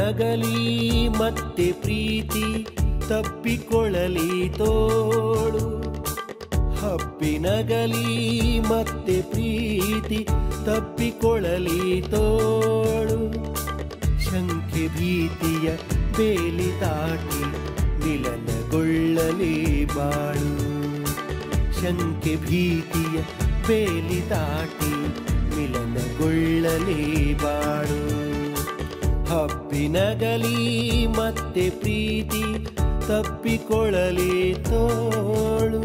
ಹಪ್ಪಿನಗಲಿ ಮತ್ತೆ ಪ್ರೀತಿ ತಪ್ಪಿಕೊಳ್ಳಲಿ ತೋಳು ಹಪ್ಪಿನಗಲಿ ಮತ್ತೆ ಪ್ರೀತಿ ತಪ್ಪಿಕೊಳ್ಳಲಿ ತೋಳು ಶಂಕೆ ಭೀತಿಯ ಬೇಲಿ ದಾಟಿ ಮಿಲನಗೊಳ್ಳಲಿ ಬಾಳು ಶಂಕೆ ಭೀತಿಯ ಬೇಲಿ ದಾಟಿ ಮಿಲನಗೊಳ್ಳಲಿ ಬಾಳು ಹಪ್ಪಿನಗಲಿ ಮತ್ತೆ ಪ್ರೀತಿ ತಪ್ಪಿಕೊಳ್ಳಲಿ ತೋಳು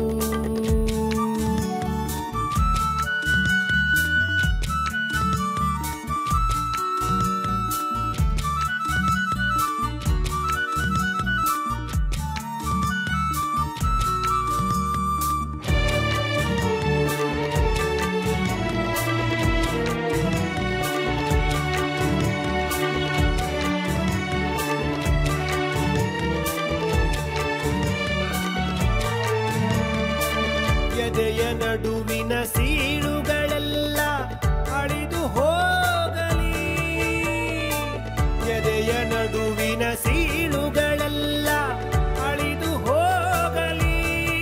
ಎದೆಯ ನಡುವಿನ ಸೀಳುಗಳೆಲ್ಲ ಅಳಿದು ಹೋಗಲಿ ಎದೆಯ ನಡುವಿನ ಸೀಳುಗಳೆಲ್ಲ ಅಳಿದು ಹೋಗಲಿ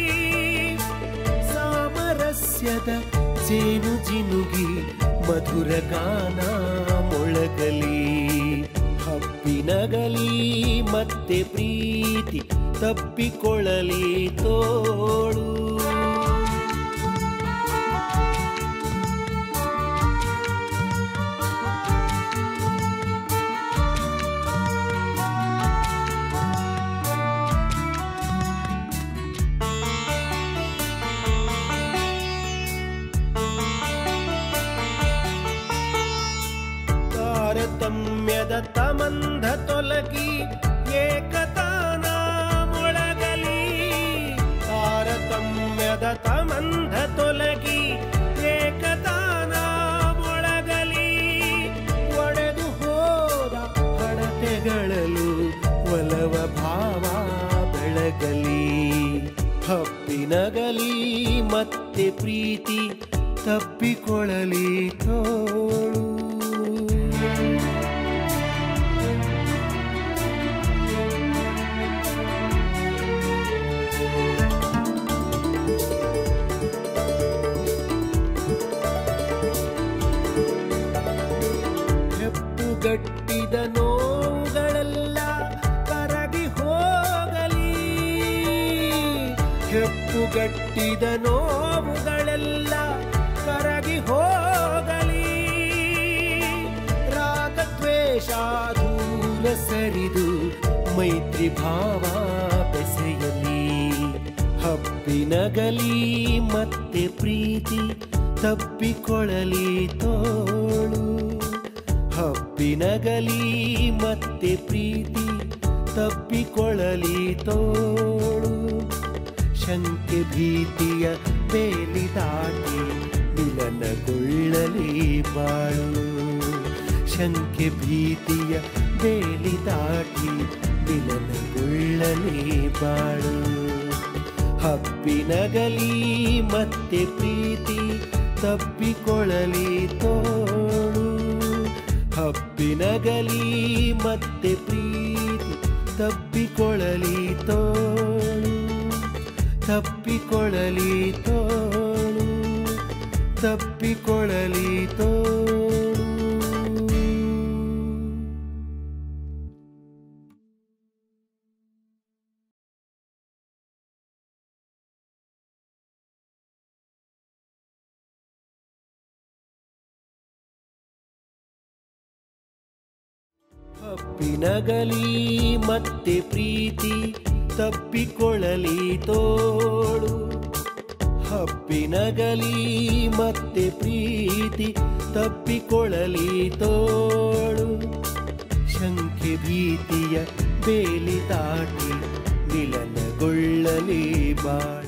ಸಾಮರಸ್ಯದ ಜೇನು ಜಿನುಗಿ ಮಧುರ ಗಾನ ಮೊಳಗಲಿ ಹಪ್ಪಿನಗಲಿ ಮತ್ತೆ ಪ್ರೀತಿ ತಪ್ಪಿಕೊಳ್ಳಲಿ ತೋಳು ತಾರತಮ್ಯದ ತಮಂಧ ತೊಲಗಿ ಏಕತಾನ ಮೊಳಗಲಿ ತಾರತಮ್ಯದ ತಮಂಧ ತೊಲಗಿ ಏಕತಾನ ಮೊಳಗಲಿ ಒಡೆದು ಹೋದ ಹಣತೆಗಳಲು ಒಲವ ಭಾವ ಬೆಳಗಲಿ ಹಪ್ಪಿನಗಲಿ ಮತ್ತೆ ಪ್ರೀತಿ ತಪ್ಪಿಕೊಳ್ಳಲಿ ತೋಳು ಹೆಪ್ಪುಗಟ್ಟಿದ ನೋವುಗಳೆಲ್ಲ ಕರಗಿ ಹೋಗಲಿ ಹೆಪ್ಪುಗಟ್ಟಿದ ನೋವುಗಳೆಲ್ಲ ಕರಗಿ ಹೋಗಲಿ ರಾಗದ್ವೇಷ ದೂರ ಸರಿದು ಮೈತ್ರಿ ಭಾವ ಬೆಸೆಯಲಿ ಹಪ್ಪಿನಗಲಿ ಮತ್ತೆ ಪ್ರೀತಿ ತಪ್ಪಿಕೊಳ್ಳಲಿ ತೋಳು ಹಪ್ಪಿನಗಲಿ ಮತ್ತೆ ಪ್ರೀತಿ ತಪ್ಪಿಕೊಳ್ಳಲಿ ತೋಳು ಶಂಕೆ ಭೀತಿಯ ಬೇಲಿ ದಾಟಿ ಮಿಲನಗೊಳ್ಳಲಿ ಬಾಳು ಶಂಕೆ ಭೀತಿಯ ಬೇಲಿ ದಾಟಿ ಮಿಲನಗೊಳ್ಳಲಿ ಬಾಳು ಹಪ್ಪಿನಗಲಿ ಮತ್ತೆ ಪ್ರೀತಿ ತಪ್ಪಿಕೊಳ್ಳಲಿ ತೋಳು ಹಪ್ಪಿನಗಲಿ ಮತ್ತೆ ಪ್ರೀತಿ ತಪ್ಪಿಕೊಳ್ಳಲಿ ತೋಳು ತಪ್ಪಿಕೊಳ್ಳಲಿ ತೋಳು ತಪ್ಪಿಕೊಳ್ಳಲಿ ತೋಳು ಹಪ್ಪಿನಗಲಿ ಮತ್ತೆ ಪ್ರೀತಿ ತಪ್ಪಿಕೊಳ್ಳಲಿ ತೋಳು ಹಪ್ಪಿನಗಲಿ ಮತ್ತೆ ಪ್ರೀತಿ ತಪ್ಪಿಕೊಳ್ಳಲಿ ತೋಳು ಶಂಕೆ ಭೀತಿಯ ಬೇಲಿ ದಾಟಿ ಮಿಲನಗೊಳ್ಳಲಿ ಬಾಳು